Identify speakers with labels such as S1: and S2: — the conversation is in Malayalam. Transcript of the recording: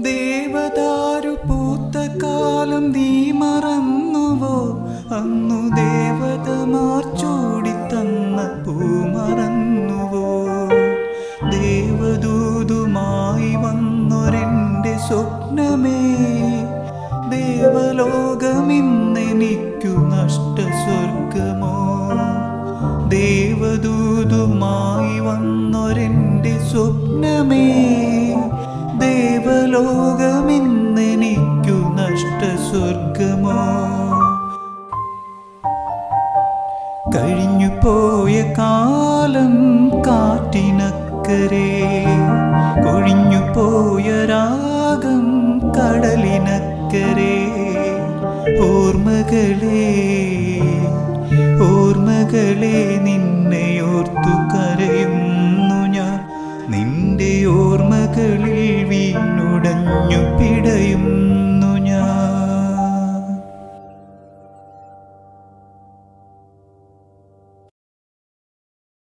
S1: ദേവദാരു പൂത്ത കാലം നീ മറന്നുവോ അന്നു ദേവതമാർ ചൂടി തന്ന പൂ മറന്നുവോ ദേവദൂതുമായി വന്നൊരെൻ്റെ സ്വപ്നമേ ദേവലോകമിന്നെനിക്കു നഷ്ട സ്വർഗമോ ദേവദൂതുമായി വന്നൊരെൻ്റെ സ്വപ്നമേ ദേവലോകമിന്നെനിക്കു നഷ്ട സ്വർഗമോ കഴിഞ്ഞു പോയ കാലം കാറ്റിനക്കരെ കൊഴിഞ്ഞു പോയ രാഗം കടലിനക്കരെ ഓർമ്മകളെ ഓർമ്മകളെ നിന്നെയോർത്തു